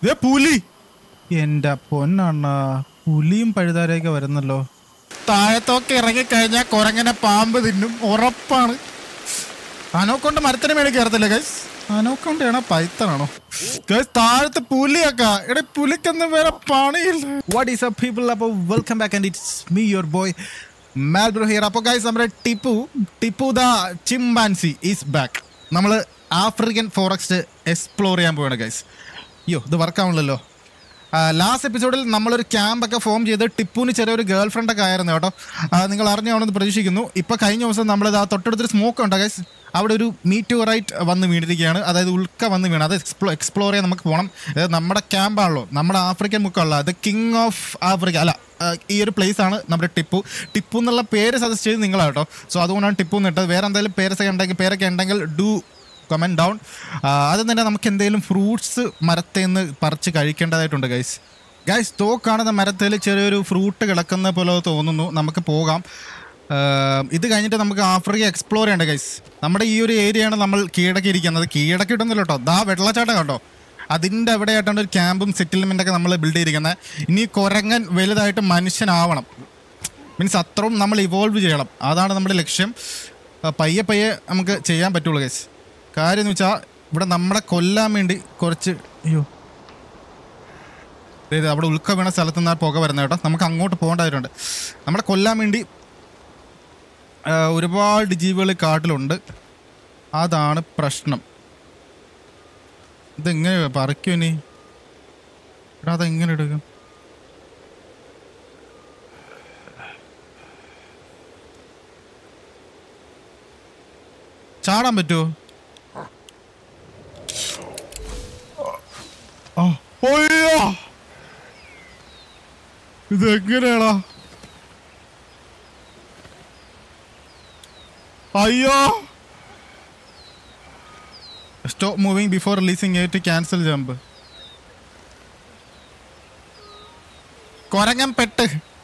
ഏ പുലി എന്റെ പൊന്നണ്ണ പുലിയും പഴുതാരയൊക്കെ വരുന്നല്ലോ താഴത്തൊക്കെ ഇറങ്ങിക്കഴിഞ്ഞാൽ കുരങ്ങനെ പാമ്പ് തിന്നും ഉറപ്പാണ് അനോക്കൊണ്ട് മരത്തിന് മേളിൽ കയറത്തില്ല ഗൈസ് അനോക്കൊണ്ടാണോ പൈത്തനാണോ ഗൈസ് താഴത്ത് പുലിയൊക്കെ എടേ പുലിക്കൊന്നും വേറെ പണിയില്ല വാട്ട് ഈസ് അപ്പ് പീപ്പിൾ അപ്പോൾ welcome back and it's me your boy Malbro here അപ്പോൾ ഗൈസ് നമ്മുടെ Tipu Tipu the chimpanzee is back നമ്മൾ ആഫ്രിക്കൻ ഫോറസ്റ്റ് എക്സ്പ്ലോർ ചെയ്യാൻ പോവാണ് ഗൈസ് അയ്യോ ഇത് വർക്കാവുന്നില്ലല്ലോ ലാസ്റ്റ് എപ്പിസോഡിൽ നമ്മളൊരു ക്യാമ്പൊക്കെ ഫോം ചെയ്ത് ടിപ്പുവിന് ചെറിയൊരു ഗേൾ ഫ്രണ്ടൊക്കെ ആയിരുന്നു കേട്ടോ ആ, നിങ്ങൾ അറിഞ്ഞാണെന്ന് പ്രതീക്ഷിക്കുന്നു ഇപ്പോൾ കഴിഞ്ഞ ദിവസം നമ്മളിത് ആ തൊട്ടടുത്തൊരു സ്മോക്ക് ഉണ്ട് ഗൈസ് അവിടെ ഒരു മീറ്റോറൈറ്റ് വന്ന് വീണിരിക്കുകയാണ് അതായത് ഉൾക്ക വന്ന് വീണ് അത് എക്സ്പ്ലോ എക്സ്പ്ലോർ ചെയ്യാൻ നമുക്ക് പോകണം അതായത് നമ്മുടെ ക്യാമ്പാണല്ലോ നമ്മുടെ ആഫ്രിക്കൻ മുക്കമുള്ള അത് കിങ് ഓഫ് ആഫ്രിക്ക അല്ല ആ, ഈ ഒരു പ്ലേസ് ആണ് നമ്മുടെ ടിപ്പു ടിപ്പു എന്നുള്ള പേര് സജസ്റ്റ് ചെയ്ത് നിങ്ങളാണ് കേട്ടോ സോ അതുകൊണ്ടാണ് ടിപ്പു എന്ന് ഇട്ടത് വേറെ എന്തെങ്കിലും പേരൊക്കെ ഉണ്ടെങ്കിൽ പേരൊക്കെ ഉണ്ടെങ്കിൽ ഡു കമൻറ്റ് ഡൗൺ അത് തന്നെ നമുക്ക് എന്തെങ്കിലും ഫ്രൂട്ട്സ് മരത്തിൽ നിന്ന് പറിച്ച് കഴിക്കേണ്ടതായിട്ടുണ്ട് ഗൈസ് ഗൈസ് തോ കാണുന്ന മരത്തിൽ ചെറിയൊരു ഫ്രൂട്ട് കിടക്കുന്ന പോലെ തോന്നുന്നു നമുക്ക് പോകാം ആ, ഇത് കഴിഞ്ഞിട്ട് നമുക്ക് ആഫ്രിക്ക എക്സ്പ്ലോർ ചെയ്യേണ്ട ഗൈസ് നമ്മുടെ ഈ ഒരു ഏരിയയാണ് നമ്മൾ കീഴടക്കിയിരിക്കുന്നത് കീഴടക്കിയിട്ടൊന്നുമില്ല കേട്ടോ ദാ വെള്ളച്ചാട്ടം കണ്ടോ അതിൻ്റെ അവിടെയായിട്ടാണ് ഒരു ക്യാമ്പും സെറ്റിൽമെൻ്റ് ഒക്കെ നമ്മൾ ബിൽഡ് ചെയ്തിരിക്കുന്നത് ഇനി കുരങ്ങൻ വലുതായിട്ട് മനുഷ്യനാവണം മീൻസ് അത്രയും നമ്മൾ ഇവോൾവ് ചെയ്യണം അതാണ് നമ്മുടെ ലക്ഷ്യം ആ, പയ്യെ പയ്യെ നമുക്ക് ചെയ്യാൻ പറ്റുള്ളൂ ഗൈസ് കാര്യം എന്ന് വെച്ചാൽ ഇവിടെ നമ്മളെ കൊല്ലാൻ വേണ്ടി കുറച്ച് അയ്യോ ദേ ഇത് അവിടെ ഉൾക്ക വീണ സ്ഥലത്ത് നിന്ന് ആ പുക വരുന്നത് കേട്ടോ നമുക്ക് അങ്ങോട്ട് പോകേണ്ടതായിട്ടുണ്ട് നമ്മളെ കൊല്ലാൻ വേണ്ടി ആ, ഒരുപാട് ജീവികൾ കാട്ടിലുണ്ട് അതാണ് പ്രശ്നം ഇതെങ്ങനെ പറിക്കും ഇനി എടാ അതെങ്ങനെ എടുക്കും ചാടാൻ പറ്റുമോ അയ്യോ ഇത് എങ്ങനെയാടാ അയ്യോ stop moving before releasing A to cancel jump കൊരങ്ങൻ പെട്ട്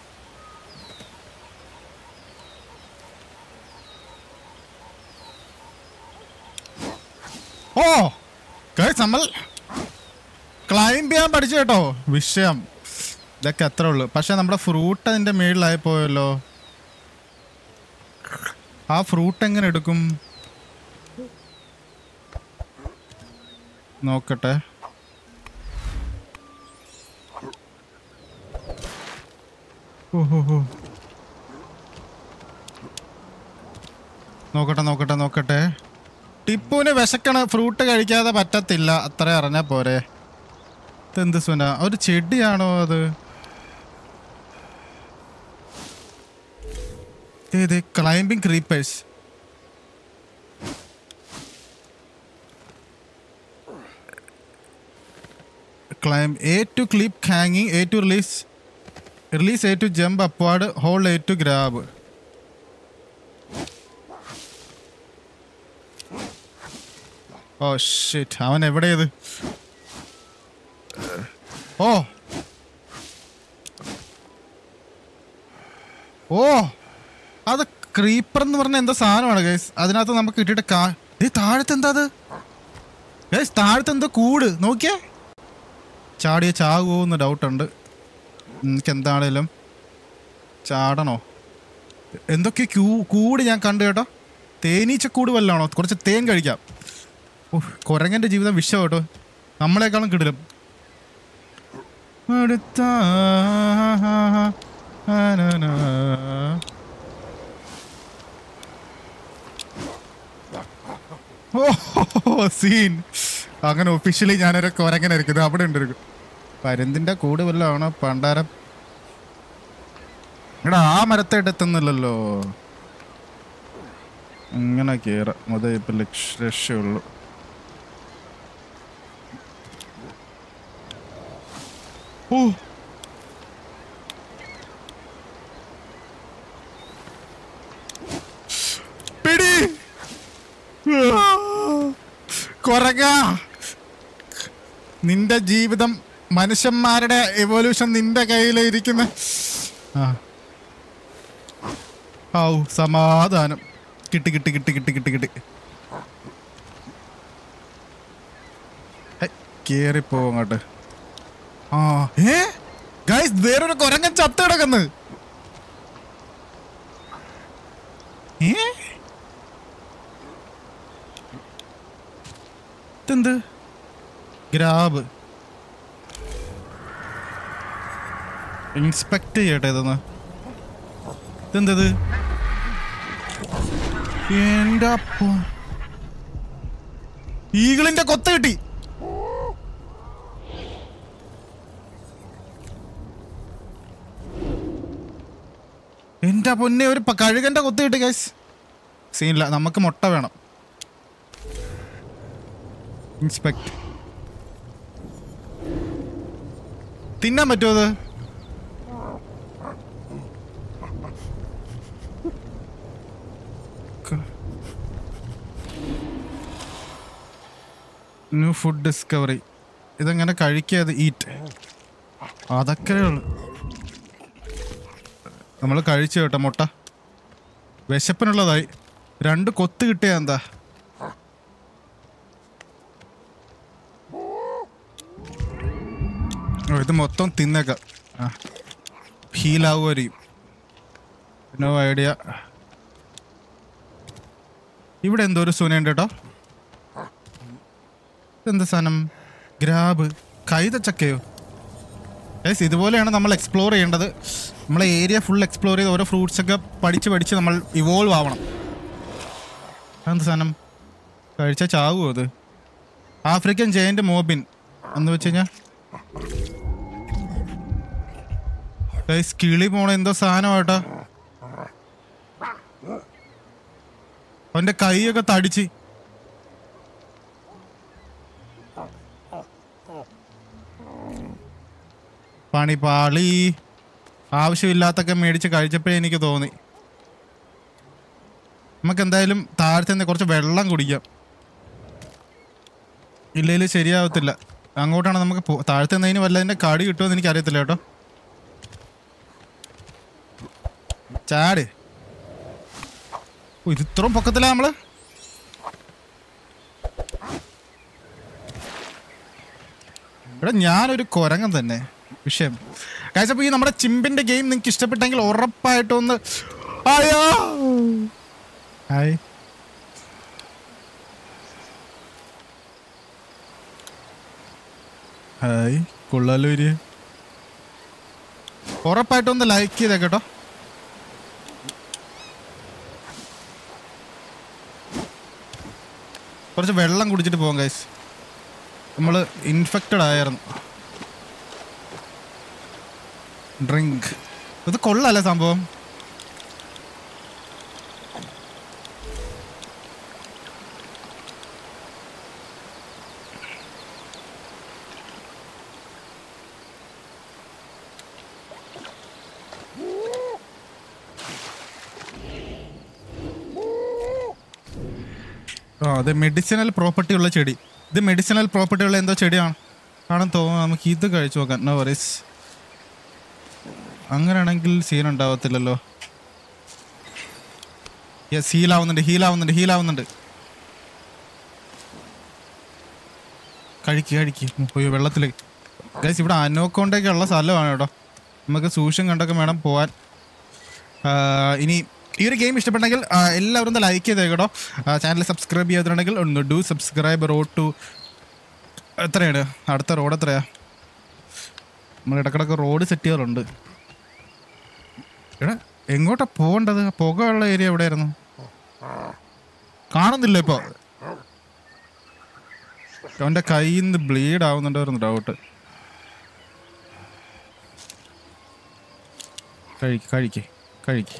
ഓ guys, നമ്മൾ ക്ലൈംബ് ചെയ്യാൻ പഠിച്ചു കേട്ടോ വിഷയം ഇതൊക്കെ അത്രേ ഉള്ളു പക്ഷെ നമ്മുടെ ഫ്രൂട്ട് അതിന്റെ മേളിലായി പോയല്ലോ ആ ഫ്രൂട്ട് എങ്ങനെ എടുക്കും നോക്കട്ടെ ഓഹോ നോക്കട്ടെ നോക്കട്ടെ നോക്കട്ടെ ടിപ്പുവിന് വിശക്കണ ഫ്രൂട്ട് കഴിക്കാതെ പറ്റത്തില്ല അത്ര അറിഞ്ഞാ പോരെ ഇതെന്ത് സുന ഒരു ചെടിയാണോ അത് ഏത് climbing creepers climb A to clip ഹാങ്ങിങ് A to release release A to jump upward hold A to grab oh shit അവൻ എവിടെയത് ഓ ഓ അത് ക്രീപ്പർ എന്ന് പറഞ്ഞ എന്താ സാധനമാണ് ഗൈസ് അതിനകത്ത് നമുക്ക് കിട്ടിയിട്ട് കാ ഏ താഴത്ത് എന്താ അത് ഗൈസ് താഴത്ത് എന്തോ കൂട് നോക്കിയേ ചാടിയ ചാകുമോ എന്ന് ഡൗട്ടുണ്ട് എനിക്ക് എന്താണേലും ചാടണോ എന്തൊക്കെ ക്യൂ കൂട് ഞാൻ കണ്ടു കേട്ടോ തേനീച്ചക്കൂട് വല്ലതാണോ കുറച്ച് തേൻ കഴിക്കാം ഉഫ്, കുരങ്ങന്റെ ജീവിതം വിഷം കേട്ടോ നമ്മളെക്കാളും കിടിലും അടുത്ത ആനന. ഓ സീൻ അങ്ങനെ ഒഫീഷ്യലി ഞാനൊരു കുരങ്ങനായിരിക്കും ഇത് അവിടെ ഉണ്ട് പരുന്തിന്റെ കൂട് വല്ലതാണോ പണ്ടാരം എടാ ആ മരത്തെ എടുത്തുന്നില്ലല്ലോ അങ്ങനെ കേറാം അതേ ഇപ്പൊ ലക്ഷ രക്ഷയുള്ളൂ ഓ പിടി കൊറക നിന്റെ ജീവിതം മനുഷ്യന്മാരുടെ എവല്യൂഷൻ നിന്റെ കയ്യിൽ ഇരിക്കുന്ന ആ ഔ സമാധാനം കിട്ടി കിട്ടി കിട്ടി കിട്ടി കിട്ടി കിട്ടി ഹൈ, കേറിപ്പോ അങ്ങോട്ട് ആ ഏ ഗൈസ് വേറൊരു കൊരങ്ങൻ ചത്ത് കിടക്കുന്നു ഏ ഇതെന്ത് ഗ്രാബ് ഇൻസ്പെക്ട് ചെയ്യട്ടെ ഇതൊന്ന് ഇതെന്തത് എന്റെ അപ്പ ഈഗിളിന്റെ കൊത്ത കിട്ടി എന്റെ പൊന്നെ ഒരു പ- കഴുകന്റെ കൊത്ത കിട്ടി ഗൈസ് സീനില്ല നമുക്ക് മുട്ട വേണം ഇൻസ്പെക്ട് തിന്നാൻ പറ്റുമോ അത് ന്യൂ ഫുഡ് ഡിസ്കവറി ഇതെങ്ങനെ കഴിക്കാതെ ഈറ്റ് അതൊക്കെ ഉള്ളു നമ്മൾ കഴിച്ചു കേട്ടോ മുട്ട വിശപ്പിനുള്ളതായി രണ്ട് കൊത്ത് കിട്ടിയ എന്താ ഓ, ഇത് മൊത്തം തിന്നേക്കാം ആ ഹീലാവുമായിരിക്കും നോ ഐഡിയ ഇവിടെ എന്തോ ഒരു സുനയുണ്ട് കേട്ടോ എന്ത് സാധനം ഗ്രാബ് കൈതച്ചക്കയോ യെസ് ഇതുപോലെയാണ് നമ്മൾ എക്സ്പ്ലോർ ചെയ്യേണ്ടത് നമ്മളെ ഏരിയ ഫുൾ എക്സ്പ്ലോർ ചെയ്ത് ഓരോ ഫ്രൂട്ട്സ് ഒക്കെ പഠിച്ച് പഠിച്ച് നമ്മൾ ഇവോൾവ് ആവണം എന്ത് സാധനം കഴിച്ചാൽ ചാവുമോ അത് ആഫ്രിക്കൻ ജയന്റ് മോബിൻ എന്ന് വെച്ച് കഴിഞ്ഞാൽ ഗൈസ് കിളി പോണ എന്തോ സാധനമായിട്ടാ അവന്റെ കൈയൊക്കെ തടിച്ച് പണി പാളി ആവശ്യമില്ലാത്തൊക്കെ മേടിച്ച് കഴിച്ചപ്പോഴേ എനിക്ക് തോന്നി നമുക്ക് എന്തായാലും താഴത്തെ നിന്ന് കുറച്ച് വെള്ളം കുടിക്കാം ഇല്ലെങ്കിൽ ശരിയാവത്തില്ല അങ്ങോട്ടാണ് നമുക്ക് പോ- താഴത്തെ നിന്നതിന് വല്ലതിൻ്റെ കടി കിട്ടുമെന്ന് എനിക്ക് അറിയത്തില്ല കേട്ടോ ചാട് ഓ, ഇത് ഇത്രയും പൊക്കത്തില്ല നമ്മള് എടാ ഞാനൊരു കുരങ്ങൻ തന്നെ വിഷയം കാഴ്ച ഈ നമ്മുടെ ചിമ്പിന്റെ ഗെയിം നിങ്ങൾക്ക് ഇഷ്ടപ്പെട്ടെങ്കിൽ ഉറപ്പായിട്ടും ഒന്ന് അയ്യോ ഹായ് ഹായ് കൊള്ളാലോ ഇരി ഉറപ്പായിട്ടും ഒന്ന് ലൈക്ക് ചെയ്തേ കേട്ടോ കുറച്ച് വെള്ളം കുടിച്ചിട്ട് പോകാം ഗൈസ് നമ്മൾ ഇൻഫെക്റ്റഡ് ആയിരുന്നു ഡ്രിങ്ക് ഇത് കൊള്ളാല്ലേ സംഭവം ആ അത് മെഡിസിനൽ പ്രോപ്പർട്ടി ഉള്ള ചെടി ഇത് മെഡിസിനൽ പ്രോപ്പർട്ടി ഉള്ള എന്തോ ചെടിയാണ് ആണെന്ന് തോന്നുന്നു നമുക്ക് ഇത് കഴിച്ചു നോക്കാം നോ വറീസ് അങ്ങനെയാണെങ്കിൽ സീൻ ഉണ്ടാവത്തില്ലല്ലോ യെസ് ഹീലാവുന്നുണ്ട് ഹീലാവുന്നുണ്ട് ഹീലാവുന്നുണ്ട് കഴിക്ക് കഴിക്ക് പോയി വെള്ളത്തിലേക്ക് ഗൈസ് ഇവിടെ അനോക്കോണ്ടൊക്കെ ഉള്ള സ്ഥലമാണ് കേട്ടോ നമുക്ക് സൂക്ഷം കണ്ടൊക്കെ വേണം പോവാൻ ആ, ഇനി ഈ ഒരു ഗെയിം ഇഷ്ടപ്പെട്ടെങ്കിൽ ആ, എല്ലാവരും ഒന്ന് ലൈക്ക് ചെയ്തേ കേട്ടോ ചാനൽ സബ്സ്ക്രൈബ് ചെയ്യാത്തുണ്ടെങ്കിൽ ഒന്ന് ഡു സബ്സ്ക്രൈബ് റോഡ് ടു എത്രയാണ് അടുത്ത റോഡ് എത്രയാ നമ്മൾ ഇടക്കിടക്ക് റോഡ് സെറ്റ് ചെയ്യാറുണ്ട് എടാ എങ്ങോട്ടാ പോകേണ്ടത് പുകയുള്ള ഏരിയ എവിടെയായിരുന്നു കാണുന്നില്ല ഇപ്പൊ അവന്റെ കയ്യിൽ നിന്ന് ബ്ലീഡ് ആവുന്നുണ്ടായിരുന്നു ഡൗട്ട് കഴിക്ക് കഴിക്ക് കഴിക്ക്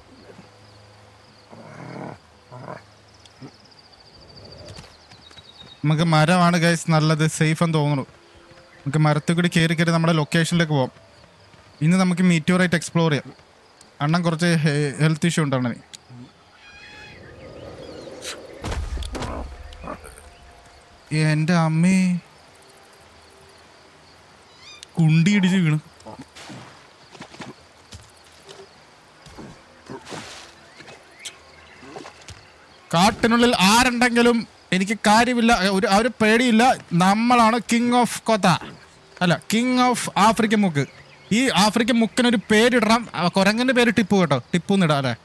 നമുക്ക് മരമാണ് ഗൈസ് നല്ലത് സേഫ് എന്ന് തോന്നുന്നു നമുക്ക് മരത്തിൽ കൂടി കയറി കയറി നമ്മുടെ ലൊക്കേഷനിലേക്ക് പോവാം ഇന്ന് നമുക്ക് മീറ്റോറായിട്ട് എക്സ്പ്ലോർ ചെയ്യാം അണ്ണൻ കുറച്ച് ഹെൽത്ത് ഇഷ്യൂ ഉണ്ട് അണ്ണന് എൻ്റെ അമ്മേ കുണ്ടി ഇടിച്ച് വീണു കാട്ടിനുള്ളിൽ ആരുണ്ടെങ്കിലും എനിക്ക് കാര്യമില്ല ഒരു ആ ഒരു പേടിയില്ല നമ്മളാണ് കിങ് ഓഫ് കൊത്ത അല്ല കിങ് ഓഫ് ആഫ്രിക്കൻ മുക്ക് ഈ ആഫ്രിക്കൻ മുക്കിനൊരു പേരിടണം ആ കുരങ്ങന്റെ പേര് ടിപ്പു കേട്ടോ ടിപ്പു എന്നിടാം അല്ലേ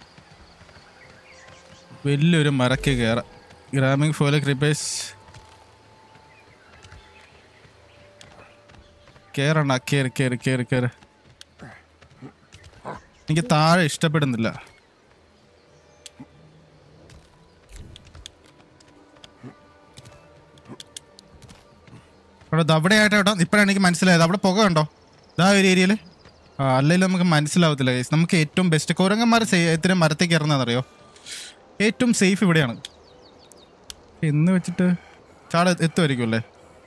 വലിയൊരു മരക്ക് കയറാം ഗ്രാമിംഗ് ഫോല ക്രിപ്പേഴ്സ് കേറണ്ട കേറി കേറി കേറി കേറി എനിക്ക് താഴെ ഇഷ്ടപ്പെടുന്നില്ല അവിടെ ദാ അവിടെ ആയിട്ട് കേട്ടോ ഇപ്പോഴാണ് എനിക്ക് മനസ്സിലായത് അവിടെ പുക ഉണ്ടോ ഇതാ ഒരു ഏരിയയിൽ ആ അല്ലെങ്കിൽ നമുക്ക് മനസ്സിലാവത്തില്ല guys. നമുക്ക് ഏറ്റവും ബെസ്റ്റ് കുരങ്ങന്മാർ ഇത്തിരി മരത്തിൽ കയറുന്നതെന്നറിയോ ഏറ്റവും സേഫ് ഇവിടെയാണ് എന്ന് വെച്ചിട്ട് ചാട എത്തുമായിരിക്കും അല്ലേ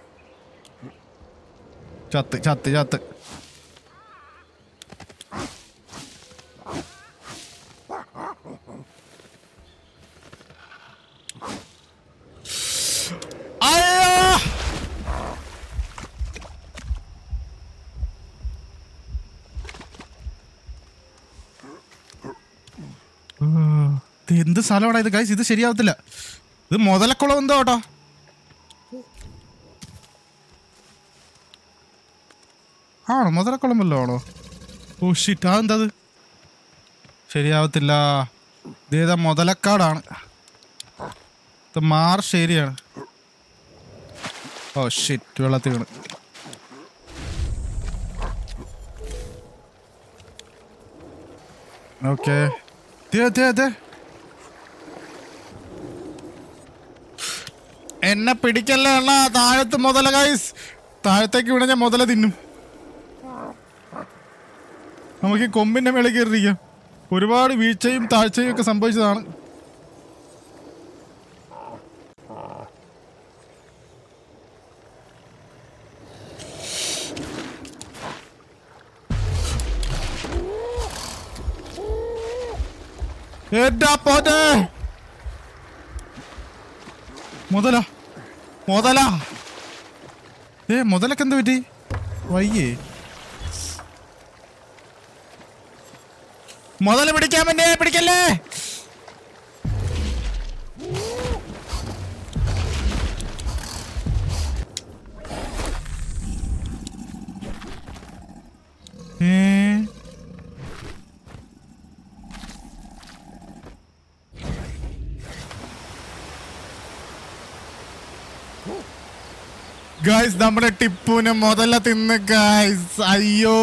ചത്ത് ചത്ത് ചത്ത് അയ്യോ ഇത് എന്ത് സ്ഥലമാടാ ഇത് ഗൈസ് ഇത് ശരിയാവത്തില്ല ഇത് മുതലക്കുളം എന്തോ കേട്ടോ ആണോ മുതലക്കുളം വല്ലോ ആണോ ഓ ഷിറ്റ് അതെന്താ അത് ശരിയാവത്തില്ല ഇതേതാ മുതലക്കാടാണ് ഇത് മാർഷ് ഏരിയയാണ് ഓ ഷിറ്റ് വെള്ളത്തിൽ വീണ് ഓക്കെ അതെ അതെ എന്നെ പിടിക്കല്ലേ അണ്ണ താഴത്ത് മുതല ഗൈസ് താഴത്തേക്ക് വീണ ഞാൻ മുതല തിന്നും നമുക്ക് ഈ കൊമ്പിന്റെ മേളിൽ കയറിയിരിക്കാം ഒരുപാട് വീഴ്ചയും താഴ്ചയും ഒക്കെ സംഭവിച്ചതാണ് എടാ പോട്ടെ മുതല മുതല ഏ മുതലൊക്കെ എന്ത് പറ്റി വയ്യേ മുതല പിടിക്കാൻ പറ്റേ പിടിക്കല്ലേ ഏ ഗായ്സ് നമ്മുടെ ടിപ്പുനെ മുതല തിന്ന് ഗായ്സ് അയ്യോ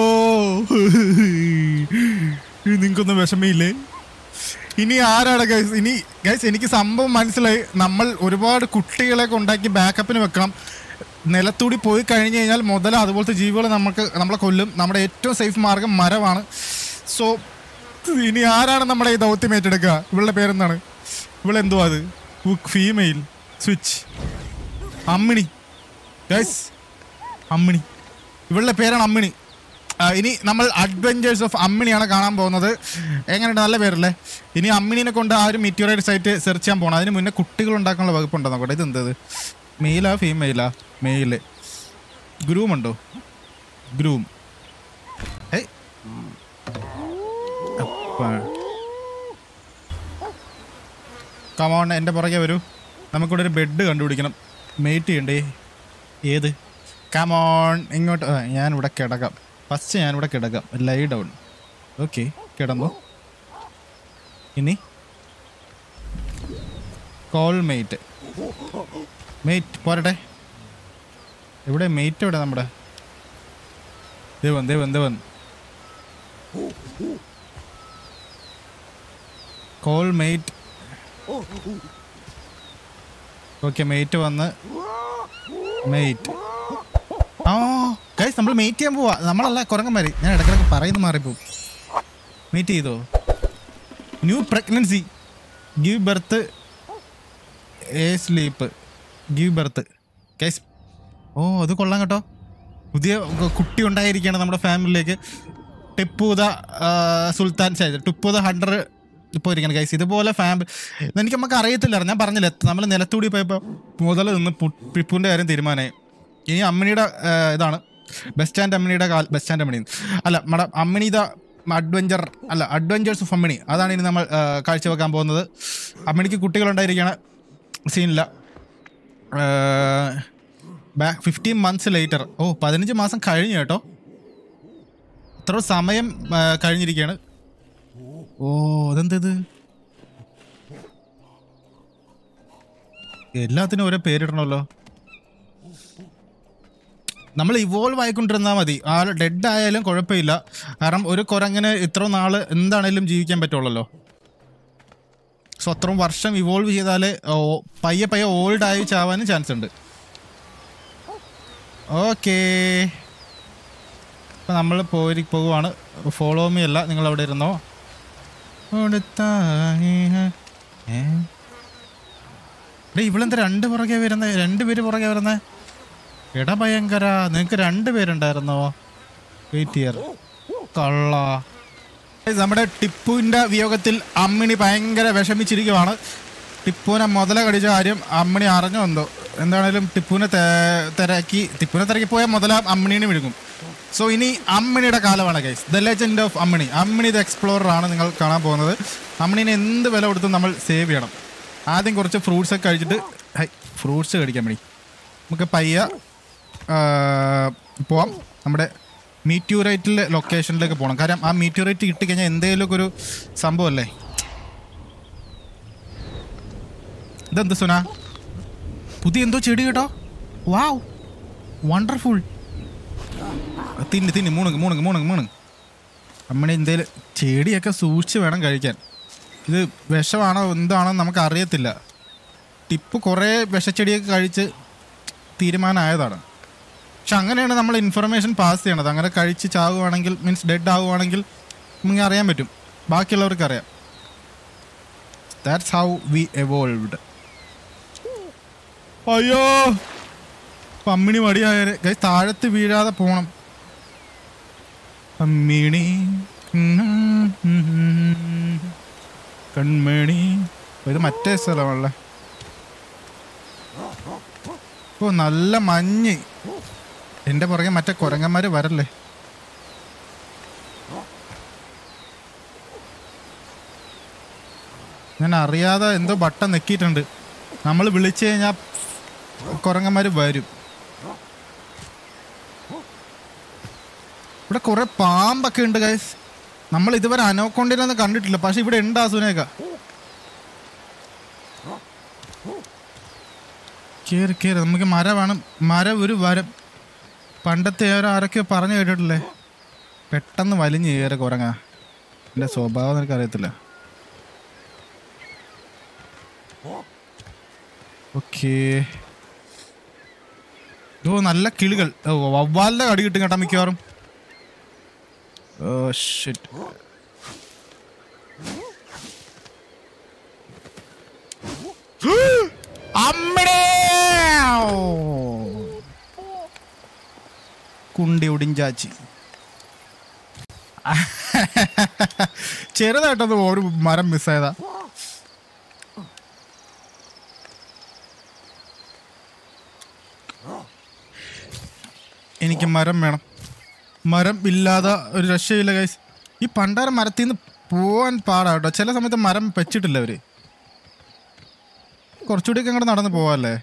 നിങ്ങൾക്കൊന്നും വിഷമയില്ലേ ഇനി ആരാണ് ഗൈസ് ഇനി ഗൈസ് എനിക്ക് സംഭവം മനസ്സിലായി നമ്മൾ ഒരുപാട് കുട്ടികളെ കൊണ്ടാക്കി ബാക്കപ്പിന് വെക്കണം നിലത്തൂടി പോയി കഴിഞ്ഞ് കഴിഞ്ഞാൽ മുതല അതുപോലത്തെ ജീവികൾ നമുക്ക് നമ്മളെ കൊല്ലും നമ്മുടെ ഏറ്റവും സേഫ് മാർഗം മരമാണ് സോ ഇനി ആരാണ് നമ്മുടെ ഈ ദൗത്യം ഏറ്റെടുക്കുക ഇവളുടെ പേരെന്താണ് ഇവളെന്തുവാ അത് female switch Ammini guys Ammini ഇവളുടെ പേരാണ് അമ്മിണി ആ, ഇനി നമ്മൾ അഡ്വഞ്ചേഴ്സ് ഓഫ് അമ്മിണിയാണ് കാണാൻ പോകുന്നത് എങ്ങനെയുണ്ട് നല്ല പേരല്ലേ ഇനി അമ്മിണിനെ കൊണ്ട് ആ ഒരു മീറ്റിയോറൈറ്റ് സൈറ്റ് സെർച്ച് ചെയ്യാൻ പോകണം അതിന് മുന്നേ കുട്ടികൾ ഉണ്ടാക്കാനുള്ള വകുപ്പുണ്ടോ നോക്കട്ടെ ഇത് എന്തത് മെയിലാ ഫീമെയിലാ മെയില് ഗ്രൂം ഉണ്ടോ ഗ്രൂം ഏയ് കമോൺ എൻ്റെ പുറകെ വരൂ നമുക്കിവിടെ ഒരു ബെഡ് കണ്ടുപിടിക്കണം മെയ്റ്റ് ചെയ്യണ്ടേ ഏത് കമോൺ ഇങ്ങോട്ട് ആ, ഞാനിവിടെ കിടക്കാം ഫസ്റ്റ് ഞാനിവിടെ കിടക്കാം ലൈ ഡൗൺ ഓക്കെ കിടന്നു ഇനി കോൾ മെയ്റ്റ് മെയ്റ്റ് പോരട്ടെ എവിടെ മെയ്റ്റ് എവിടെ നമ്മുടെ Devan Devan Devan call mate okay mate വന്ന് മെയ്റ്റ് ആ ഗൈസ് നമ്മൾ മെയ്റ്റ് ചെയ്യാൻ പോവാ നമ്മളല്ല കുരങ്ങന്മാര് ഞാൻ ഇടക്കിടക്ക് പറയുന്ന മാറിപ്പോ മീറ്റ് ചെയ്തോ new pregnancy give birth A sleep give birth guys oh അത് കൊള്ളാം കേട്ടോ പുതിയ ഗ- കുട്ടി ഉണ്ടായിരിക്കുകയാണ് നമ്മുടെ ഫാമിലിയിലേക്ക് ടിപ്പു ദ ആ, സുൽത്താൻ ഷാജ് ടിപ്പു ദ ഹണ്ടർ ഇപ്പോൾ ഇരിക്കണം ഗൈസ് ഇതുപോലെ ഫാമിലി എനിക്ക് നമുക്ക് അറിയത്തില്ല ഞാൻ പറഞ്ഞില്ല നമ്മൾ നിലത്തൂടി പോയപ്പോൾ മുതൽ നിന്ന് പു- ടിപ്പുവിൻ്റെ കാര്യം തീരുമാനമായി ഇനി അമ്മിണിയുടെ ആ, ഇതാണ് ബസ് സ്റ്റാൻഡ് അമ്മിണിയുടെ കാൽ ബസ് സ്റ്റാൻഡ് അമ്മിണി അല്ല നമ്മുടെ അമ്മിണി ദ അഡ്വഞ്ചർ അല്ല അഡ്വഞ്ചേഴ്സ് ഓഫ് അമ്മിണി അതാണ് ഇനി നമ്മൾ ആ, കാഴ്ചവെക്കാൻ പോകുന്നത് അമ്മിണിക്ക് കുട്ടികളുണ്ടായിരിക്കുകയാണ് സീനില്ല back fifteen months later oh പതിനഞ്ച് മാസം കഴിഞ്ഞു കേട്ടോ ഇത്ര സമയം ആ, കഴിഞ്ഞിരിക്കുകയാണ് ഓ അതെന്തത് എല്ലാത്തിനും ഓരോ പേരിടണമല്ലോ നമ്മൾ ഇവോൾവ് ആയിക്കൊണ്ടിരുന്നാൽ മതി ആ ഡെഡ് ആയാലും കുഴപ്പമില്ല കാരണം ഒരു കുരങ്ങനെ ഇത്ര നാൾ എന്താണേലും ജീവിക്കാൻ പറ്റുള്ളല്ലോ സോ അത്രയും വർഷം ഇവോൾവ് ചെയ്താലേ ഓ, പയ്യെ പയ്യെ ഓൾഡ് ആയി ചാവാനും ചാൻസ് ഉണ്ട് ഓക്കേ അപ്പം നമ്മൾ പോയി പോവുകയാണ് ഫോളോ മീ അല്ല നിങ്ങൾ അവിടെ ഇരുന്നോ ഏ ഡേ ഇവളെന്താ രണ്ട് പുറകെ വരുന്നത് രണ്ട് പേര് പുറകെ വരുന്നത് എടാ ഭയങ്കര നിങ്ങക്ക് രണ്ട് പേരുണ്ടായിരുന്നോ വെയിറ്റ് ഇയർ കള്ള Guys, നമ്മുടെ ടിപ്പുവിന്റെ വിയോഗത്തിൽ അമ്മിണി ഭയങ്കര വിഷമിച്ചിരിക്കുവാണ് ടിപ്പുവിനെ മുതല കടിച്ച കാര്യം അമ്മിണി അറിഞ്ഞോ എന്തോ എന്താണേലും ടിപ്പുവിനെ തെ- തിരക്കി ടിപ്പുവിനെ തിരക്കി പോയാൽ മുതല അമ്മിണിനെ വിഴുങ്ങും സോ ഇനി അമ്മിണിയുടെ കാലമാണ് guys the legend of Ammini Ammini the explorer ആണ് നിങ്ങൾ കാണാൻ പോകുന്നത് അമ്മിണിനെ എന്ത് വില കൊടുത്തും നമ്മൾ സേവ് ചെയ്യണം ആദ്യം കുറച്ച് ഫ്രൂട്ട്സ് ഒക്കെ കഴിച്ചിട്ട് ഹൈ ഫ്രൂട്ട്സ് കഴിക്കാൻ വേണ്ടി നമുക്ക് പയ്യ ആ, പോവാം നമ്മുടെ മീറ്റ്യൂറൈറ്റിലെ ലൊക്കേഷനിലേക്ക് പോകണം കാരണം ആ മീറ്റ്യൂറൈറ്റ് കിട്ടിക്കഴിഞ്ഞാൽ എന്തെങ്കിലുമൊക്കെ ഒരു സംഭവമല്ലേ ഇതെന്ത് സുന പുതിയ എന്തോ ചെടി കേട്ടോ വാവ് വണ്ടർഫുൾ തിന്ന് തിന്ന് മൂണുങ്ങ് മൂണുങ്ങ് മൂണുങ്ങ് മൂണുങ്ങ് അമ്മണി എന്തേലും ചെടിയൊക്കെ സൂക്ഷിച്ച് വേണം കഴിക്കാൻ ഇത് വിഷമാണോ എന്താണോ നമുക്ക് അറിയത്തില്ല ടിപ്പ് കുറേ വിഷച്ചെടിയൊക്കെ കഴിച്ച് തീരുമാനമായതാണ് പക്ഷെ അങ്ങനെയാണ് നമ്മൾ ഇൻഫർമേഷൻ പാസ് ചെയ്യണത് അങ്ങനെ കഴിച്ച് ചാവുകയാണെങ്കിൽ മീൻസ് ഡെഡ് ആവുകയാണെങ്കിൽ നമുക്ക് അറിയാൻ പറ്റും ബാക്കിയുള്ളവർക്ക് അറിയാം ദാറ്റ്സ് ഹൗ വി എവോൾവ്ഡ് അയ്യോ പമ്മിണി മടിയായ ഗൈസ് താഴത്ത് വീഴാതെ പോണം അമ്മിണി കൺമണി ഇത് മറ്റേ സ്ഥലമാണല്ലേ ഓ നല്ല മഞ്ഞ് എന്റെ പുറകെ മറ്റേ കുരങ്ങന്മാര് വരല്ലേ ഞാൻ അറിയാതെ എന്തോ ബട്ടൺ നെക്കിയിട്ടുണ്ട് നമ്മൾ വിളിച്ചു കഴിഞ്ഞാൽ കുരങ്ങന്മാര് വരും ഇവിടെ കുറെ പാമ്പൊക്കെ ഉണ്ട് ഗൈസ് നമ്മൾ ഇതുവരെ അനോക്കൊണ്ടിരുന്ന് കണ്ടിട്ടില്ല പക്ഷെ ഇവിടെ ഉണ്ട് അസുനേക്ക കേറി കേറി നമുക്ക് മരം വേണം മരം ഒരു വരം പണ്ടത്തെ ആരോ ആരൊക്കെയോ പറഞ്ഞു കേട്ടിട്ടില്ലേ പെട്ടെന്ന് വലിഞ്ഞ് കയറി കുരങ്ങ എൻ്റെ സ്വഭാവം എനിക്ക് അറിയത്തില്ല ഓക്കേ ഓ നല്ല കിളികൾ ഓ വവ്വാലിന്റെ കടി കിട്ടും കേട്ടാ മിക്കവാറും ഓ ഷിറ്റ് അമ്മടേ കുണ്ടി ഒടിഞ്ചാച്ചി ചെറുതായിട്ടൊന്ന് ഒരു മരം മിസ്സായതാ എനിക്ക് മരം വേണം മരം ഇല്ലാതെ ഒരു രക്ഷയില്ല ഗൈസ് ഈ പണ്ടാര മരത്തിൽ നിന്ന് പോവാൻ പാടാ കേട്ടോ ചില സമയത്ത് മരം വെച്ചിട്ടില്ല അവര് കുറച്ചുകൂടിയൊക്കെ അങ്ങോട്ട് നടന്ന് പോവാല്ലേ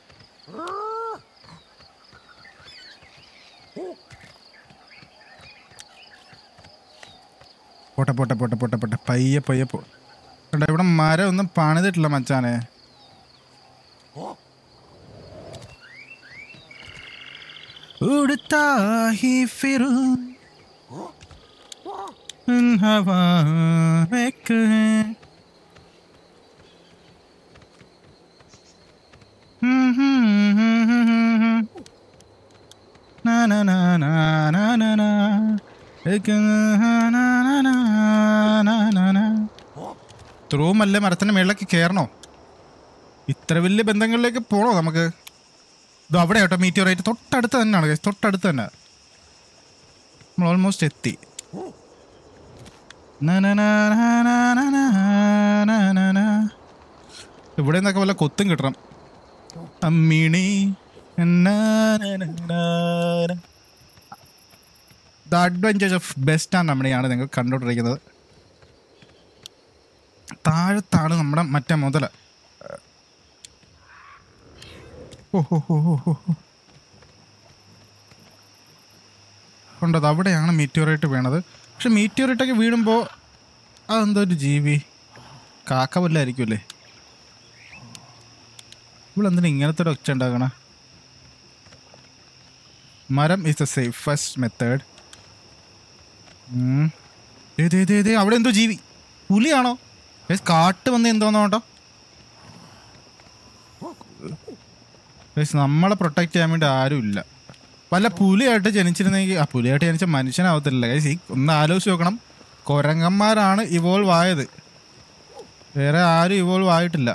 പോട്ടെ പോട്ടെ പോട്ടെ പോട്ടെ പോട്ടെ പയ്യെ പയ്യെ പോ കണ്ടോ ഇവിടെ മരം ഒന്നും പണിതിട്ടില്ല മച്ചാനെ उड़ता ही फिरूं इन हवा एक है हम्म, हम्म, हम्म, हम्म, हम्म। ना ना ना ना ना ना ना एक ना ना ना ना ना ना ना ഇത്രയും അല്ലേ മരത്തിന്റെ മേളിലേക്ക് കയറണോ ഇത്ര വലിയ ബന്ധങ്ങളിലേക്ക് പോണോ നമുക്ക് ഇത് അവിടെ കേട്ടോ മീറ്റിയോറൈറ്റ് തൊട്ടടുത്ത് തന്നെയാണ് guys. തൊട്ടടുത്ത് തന്നെ നമ്മൾ ഓൾമോസ്റ്റ് എത്തി ന ന ന ന ന ന ന ന ന ന. ഇവിടെ നിന്നൊക്കെ വല്ല കൊത്തും കിട്ടണം Ammini the adventures of best and അമ്മണിയാണ് നിങ്ങൾ കണ്ടുകൊണ്ടിരിക്കുന്നത് താഴത്താണ് നമ്മുടെ മറ്റേ മുതല ഓ ഹോ ഹോ ഹോ ഹോ ഹോ. ഉണ്ടത് അവിടെയാണ് മീറ്റിയോറൈറ്റ് വീണത് പക്ഷെ മീറ്റിയോറൈറ്റൊക്കെ വീഴുമ്പോൾ അതെന്തോ ഒരു ജീവി കാക്ക വല്ലായിരിക്കും അല്ലേ ഇവളെന്തിനാ ഇങ്ങനത്തെ ഒരു ഒച്ച ഉണ്ടാക്കണ മരം ഇസ് ദ സേഫസ്റ്റ് മെത്തേഡ് അവിടെ എന്തോ ജീവി പുലിയാണോ ഏയ് കാട്ട് വന്ന് എന്തോന്നോ കേട്ടോ ഗൈസ്, നമ്മളെ പ്രൊട്ടക്ട് ചെയ്യാൻ വേണ്ടി ആരും ഇല്ല വല്ല പുലിയായിട്ട് ജനിച്ചിരുന്നെങ്കിൽ ആ പുലിയായിട്ട് ജനിച്ച മനുഷ്യനാവത്തില്ല ഗൈസ് ഈ ഒന്ന് ആലോചിച്ച് നോക്കണം കൊരങ്ങന്മാരാണ് ഇവോൾവ് ആയത് വേറെ ആരും ഇവോൾവ് ആയിട്ടില്ല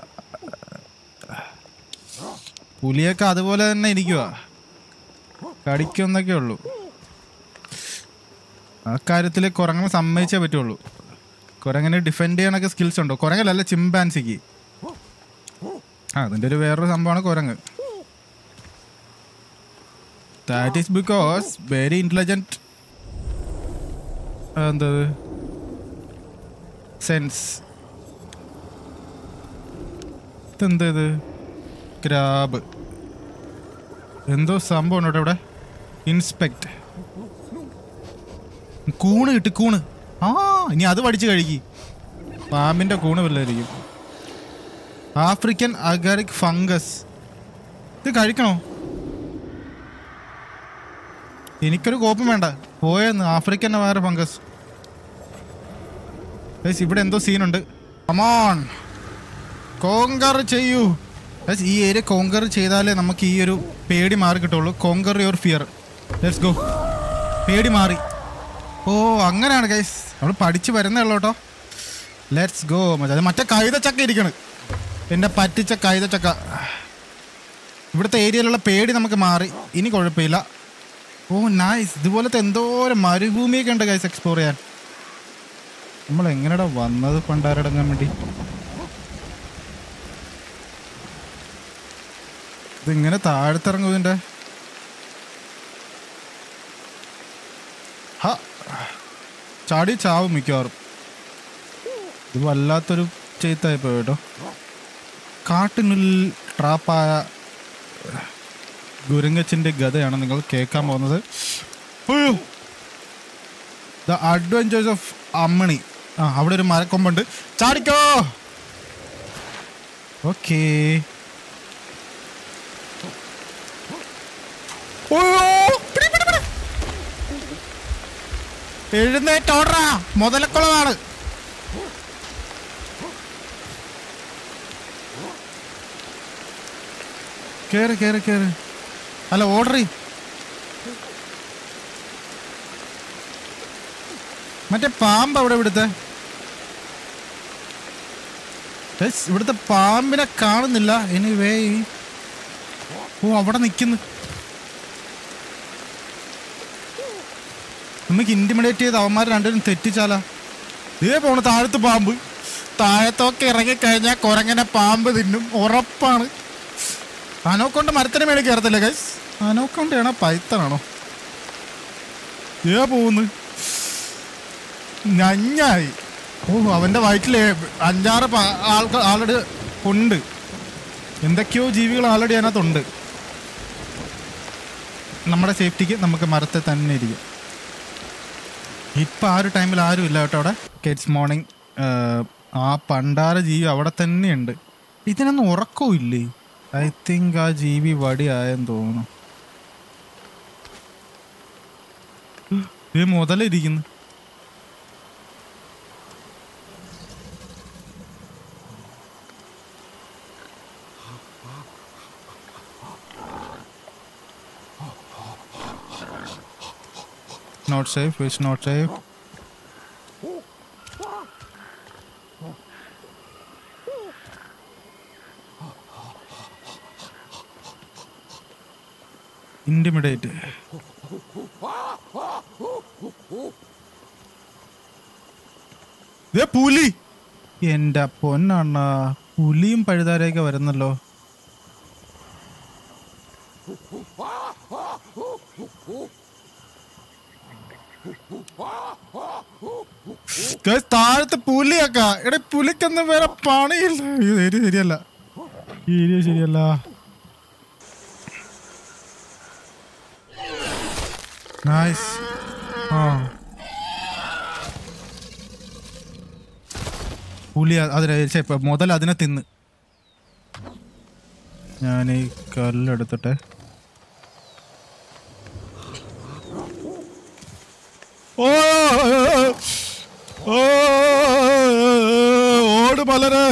പുലിയൊക്കെ അതുപോലെ തന്നെ ഇരിക്കുക കടിക്കുന്നൊക്കെ ഉള്ളൂ ആ കാര്യത്തിൽ കുരങ്ങനെ സമ്മതിച്ചേ പറ്റുള്ളൂ കുരങ്ങനെ ഡിഫെൻഡ് ചെയ്യാനൊക്കെ സ്കിൽസ് ഉണ്ടോ കുരങ്ങലല്ല ചിമ്പാൻസിക്ക് ആ അതിൻ്റെ ഒരു വേറൊരു സംഭവമാണ് കുരങ്ങ് that is because very intelligent എന്തത് സെൻസ് ഇതെന്താ ഇത് ക്രാബ് എന്തോ സംഭവം ഉണ്ടോ ഇവിടെ ഇൻസ്പെക്ട് കൂണ് കിട്ടി കൂണ് ആ ഇനി അത് പഠിച്ച് കഴുകി പാമ്പിന്റെ കൂണ് വല്ലായിരിക്കും ആഫ്രിക്കൻ അഗറിക് ഫംഗസ് ഇത് കഴിക്കണോ എനിക്കൊരു കോപ്പം വേണ്ട പോയെന്ന് ആഫ്രിക്കൻ വേറെ ഫംഗസ് Guys, ഇവിടെ എന്തോ സീനുണ്ട് കമോൺ കോങ്കർ ചെയ്യൂ Guys, ഈ ഏരിയ കോങ്കർ ചെയ്താലേ നമുക്ക് ഈ ഒരു പേടി മാറി കിട്ടുള്ളൂ conquer your fear let's go പേടി മാറി ഓ അങ്ങനെയാണ് ഗൈസ് നമ്മൾ പഠിച്ച് വരുന്നേ ഉള്ളൂ കേട്ടോ ലെറ്റ്സ് ഗോ മറ്റേ മറ്റേ കൈതച്ചക്ക ഇരിക്കണ് എൻ്റെ പറ്റിച്ച കൈതച്ചക്ക ഇവിടുത്തെ ഏരിയയിലുള്ള പേടി നമുക്ക് മാറി ഇനി കുഴപ്പമില്ല ഓ നൈസ് ഇതുപോലത്തെ എന്തോരം മരുഭൂമിയൊക്കെ ഉണ്ട് ഗൈസ് എക്സ്പ്ലോർ ചെയ്യാൻ നമ്മൾ എങ്ങനെയാ വന്നത് പണ്ടാരടങ്ങാൻ വേണ്ടി ഇതിങ്ങനെ താഴത്തിറങ്ങും ഇതിൻ്റെ ഹ ചാടി ചാവും മിക്കവാറും ഇത് വല്ലാത്തൊരു ചെയ്ത്തായി പോയി കേട്ടോ കാട്ടിനുള്ളിൽ ട്രാപ്പായ ഗുരങ്ങച്ചിൻ്റെ ഗതയാണ് നിങ്ങൾ കേൾക്കാൻ പോകുന്നത് ദ അഡ്വഞ്ചേഴ്സ് ഓഫ് അമ്മണി ആ അവിടെ ഒരു മരക്കൊമ്പുണ്ട് ചാടിക്കോ ഓക്കേ എഴുന്നേറ്റോടാ മുതലക്കുളമാണ് കേറ് കേറ് കേറ് അല്ല ഓർഡർ മറ്റേ പാമ്പ് അവിടെ ഇവിടുത്തെ Guys, ഇവിടുത്തെ പാമ്പിനെ കാണുന്നില്ല എനിവേ ഓ അവിടെ നിൽക്കുന്നു നമുക്ക് ഇന്റിമിഡേറ്റ് ചെയ്ത് അവന്മാർ രണ്ടുപേരും തെറ്റിച്ചാലാ ഇതേ പോണ താഴത്ത് പാമ്പ് താഴത്തൊക്കെ ഇറങ്ങിക്കഴിഞ്ഞാൽ കുരങ്ങനെ പാമ്പ് തിന്നും ഉറപ്പാണ് അനോക്കൊണ്ട് മരത്തിന് മേളിൽ കയറത്തില്ല ഗൈസ് അനോക്കൊണ്ടാണോ പൈത്തനാണോ ഏ പോകുന്നു ഞഞ്ഞായി ഓ അവന്റെ വയറ്റില് അഞ്ചാറ് പ- ആൾക്ക് ആൾറെഡി ഉണ്ട് എന്തൊക്കെയോ ജീവികൾ ആൾറെഡി അതിനകത്തുണ്ട് നമ്മുടെ സേഫ്റ്റിക്ക് നമുക്ക് മരത്തെ തന്നെ ഇരിക്കും ഇപ്പം ആ ഒരു ടൈമിൽ ആരും ഇല്ല കേട്ടോ അവിടെ കിഡ്സ് മോർണിംഗ് ആ പണ്ടാര ജീവി അവിടെ തന്നെയുണ്ട് ഇതിനൊന്നും ഉറക്കവും ഇല്ലേ ഐ തിങ്ക് ആ ജീവി വടിയായെന്ന് തോന്നുന്നു ഇത് മുതലിരിക്കുന്നു Not safe, it's not safe. Intimidate. ദേ പുലി എന്റെ പൊന്നണ്ണ പുലിയും പഴുതാരയൊക്കെ വരുന്നല്ലോ Guys, താഴത്തെ പുലിയൊക്കെ എടാ പുലിക്കൊന്നും വേറെ പണിയില്ല ഇത് ഏരിയ ശരിയല്ല ഈ ഏരിയ ശരിയല്ല നൈസ് ആ പുലി അ- അതിനെ ശ്ശെ, ഇപ്പൊ മുതൽ അതിനെ തിന്ന് ഞാൻ ഈ കല്ലെടുത്തിട്ടെ ഓ ഓ ഓട് പലരെ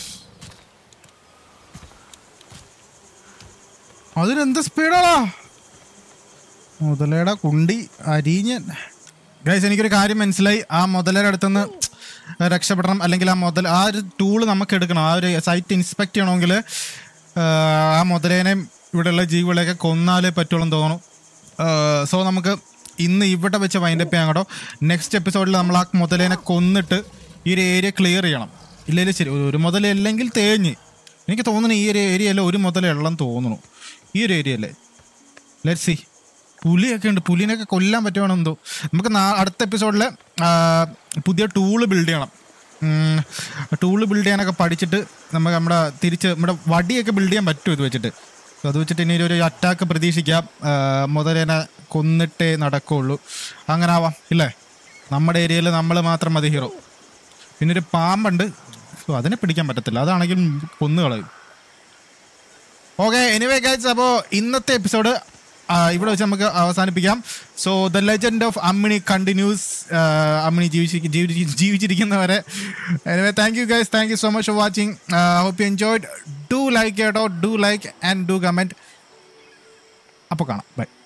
അതിനെന്ത് സ്പീഡാടാ മുതലയുടെ കുണ്ടി അരിഞ്ഞൻ ഗൈസ് എനിക്കൊരു കാര്യം മനസ്സിലായി ആ മുതലയുടെ അടുത്തുനിന്ന് രക്ഷപ്പെടണം അല്ലെങ്കിൽ ആ മുതൽ ആ ഒരു ടൂള് നമുക്ക് എടുക്കണം ആ ഒരു സൈറ്റ് ഇൻസ്പെക്ട് ചെയ്യണമെങ്കിൽ ആ മുതലേനെയും ഇവിടെയുള്ള ജീവികളെയൊക്കെ കൊന്നാലേ പറ്റുള്ളൂ എന്ന് തോന്നുന്നു സോ നമുക്ക് ഇന്ന് ഇവിടെ വെച്ച് വൈൻഡപ്പ് ചെയ്യാൻ കേട്ടോ നെക്സ്റ്റ് എപ്പിസോഡിൽ നമ്മൾ ആ മുതലേനെ കൊന്നിട്ട് ഈ ഒരു ഏരിയ ക്ലിയർ ചെയ്യണം ഇല്ലെങ്കിൽ ശരി ഒരു മുതല അല്ലെങ്കിൽ തേഞ്ഞ് എനിക്ക് തോന്നുന്നു ഈ ഒരു ഏരിയയിൽ ഒരു മുതല ഉള്ളെന്ന് തോന്നുന്നു ഈ ഒരു ഏരിയയല്ലേ ലെറ്റ് സി പുലിയൊക്കെ ഉണ്ട് പുലിനെയൊക്കെ കൊല്ലാൻ പറ്റുവാണോ എന്തോ നമുക്ക് നാ- അടുത്ത എപ്പിസോഡിൽ പുതിയ ടൂള് ബിൽഡ് ചെയ്യണം ടൂള് ബിൽഡ് ചെയ്യാനൊക്കെ പഠിച്ചിട്ട് നമുക്ക് നമ്മുടെ തിരിച്ച് നമ്മുടെ വടിയൊക്കെ ബിൽഡ് ചെയ്യാൻ പറ്റും ഇത് വെച്ചിട്ട് So അത് വെച്ചിട്ട് ഇനി ഒരു അറ്റാക്ക് പ്രതീക്ഷിക്കാം ആ, മുതലേനെ കൊന്നിട്ടേ നടക്കുള്ളൂ അങ്ങനെ ആവാം ഇല്ലേ നമ്മുടെ ഏരിയയിൽ നമ്മൾ മാത്രം മതി ഹീറോ പിന്നെ ഒരു പാമ്പുണ്ട് സോ അതിനെ പിടിക്കാൻ പറ്റത്തില്ല അതാണെങ്കിൽ കൊന്നു കളയും ഓക്കെ എനിവേ ഗൈസ് അപ്പോൾ ഇന്നത്തെ എപ്പിസോഡ് ഇവിടെ വെച്ച് നമുക്ക് അവസാനിപ്പിക്കാം so the legend of Ammini continues Ammini ജീവിച്ച് ജീവിച്ച് ജീവിച്ചിരിക്കുന്നവരെ anyway thank you guys thank you so much for watching hope you enjoyed do like കേട്ടോ do like and do comment അപ്പോൾ കാണാം ബൈ